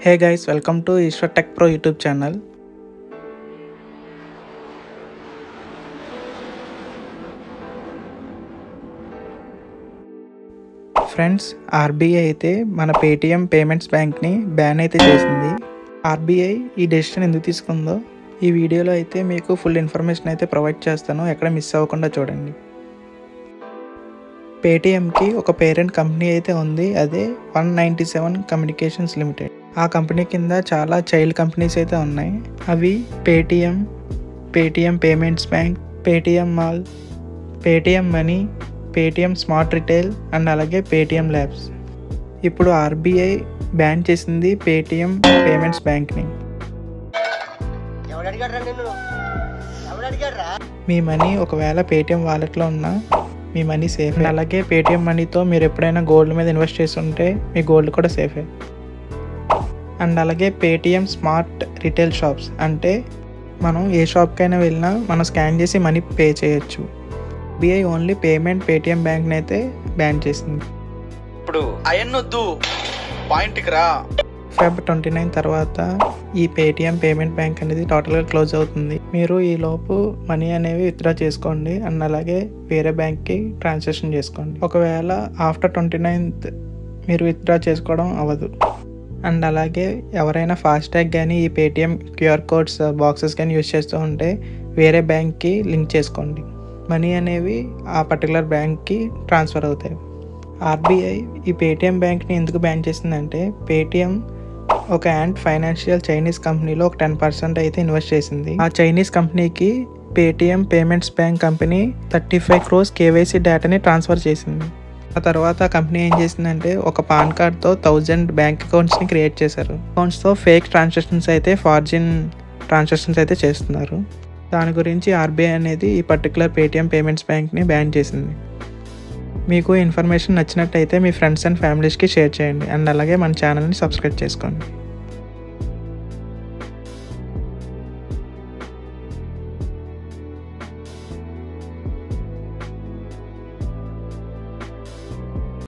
hey guys welcome to Eshwar tech pro YouTube channel friends RBI అయితే మన Paytm payments బ్యాంక్ని ban అయితే చేసింది ఆర్బీఐ ఈ డెసిషన్ ఎందుకు తీసుకుందో ఈ వీడియోలో అయితే మీకు ఫుల్ ఇన్ఫర్మేషన్ అయితే ప్రొవైడ్ చేస్తాను ఎక్కడ మిస్ అవ్వకుండా చూడండి పేటిఎంకి ఒక పేరెంట్ కంపెనీ అయితే ఉంది అదే one ninety seven communications limited ఆ కంపెనీ కింద చాలా చైల్డ్ కంపెనీస్ అయితే ఉన్నాయి అవి Paytm Paytm payments bank Paytm mall Paytm money Paytm smart retail and అలాగే పేటిఎం ల్యాబ్స్ ఇప్పుడు ఆర్బీఐ బ్యాన్ చేసింది పేటిఎం పేమెంట్స్ బ్యాంక్ని ఎవడు అడిగాడ్రా నిన్ను ఎవడు అడిగాడ్రా మీ మనీ ఒకవేళ పేటిఎం వాలెట్లో ఉన్నా మీ మనీ సేఫ్ అలాగే పేటిఎం మనీతో మీరు ఎప్పుడైనా గోల్డ్ మీద ఇన్వెస్ట్ చేస్తుంటే మీ గోల్డ్ కూడా సేఫే అండ్ అలాగే పేటిఎం స్మార్ట్ రిటైల్ షాప్స్ అంటే మనం ఏ షాప్కైనా వెళ్ళినా మనం స్కాన్ చేసి మనీ పే చేయొచ్చు బిఐ ఓన్లీ పేమెంట్ పేటిఎం బ్యాంక్ని అయితే బ్యాన్ చేసింది ఇప్పుడు అయన్నొద్దు పాయింట్కి రా ఫెబ్ ట్వంటీ నైన్ తర్వాత ఈ పేటిఎం పేమెంట్ బ్యాంక్ అనేది టోటల్గా క్లోజ్ అవుతుంది మీరు ఈ లోపు మనీ అనేవి విత్డ్రా చేసుకోండి అండ్ అలాగే వేరే బ్యాంక్కి ట్రాన్సాక్షన్ చేసుకోండి ఒకవేళ ఆఫ్టర్ ట్వంటీ నైన్త్ మీరు విత్డ్రా చేసుకోవడం అవ్వదు అండ్ అలాగే ఎవరైనా ఫాస్టాగ్ కానీ ఈ పేటిఎం క్యూఆర్ కోడ్స్ బాక్సెస్ కానీ యూజ్ చేస్తూ ఉంటే వేరే బ్యాంక్కి లింక్ చేసుకోండి మనీ అనేవి ఆ పర్టికులర్ బ్యాంక్కి ట్రాన్స్ఫర్ అవుతాయి ఆర్బీఐ ఈ పేటిఎం బ్యాంక్ని ఎందుకు బ్యాన్ చేసిందంటే పేటిఎం ఒక యాంట్ ఫైనాన్షియల్ చైనీస్ కంపెనీలో ఒక టెన్ పర్సెంట్ అయితే ఇన్వెస్ట్ చేసింది ఆ చైనీస్ కంపెనీకి Paytm payments bank company thirty five crores KYC డేటాని ట్రాన్స్ఫర్ చేసింది ఆ తర్వాత ఆ కంపెనీ ఏం చేసిందంటే ఒక పాన్ కార్డ్తో థౌజండ్ బ్యాంక్ అకౌంట్స్ని క్రియేట్ చేశారు అకౌంట్స్తో ఫేక్ ట్రాన్సాక్షన్స్ అయితే ఫార్జిన్ ట్రాన్సాక్షన్స్ అయితే చేస్తున్నారు దాని గురించి ఆర్బీఐ అనేది ఈ పర్టికులర్ పేటిఎం పేమెంట్స్ బ్యాంక్ని బ్యాన్ చేసింది మీకు ఇన్ఫర్మేషన్ నచ్చినట్టయితే మీ ఫ్రెండ్స్ అండ్ ఫ్యామిలీస్కి షేర్ చేయండి అండ్ అలాగే మన ఛానల్ని సబ్స్క్రైబ్ చేసుకోండి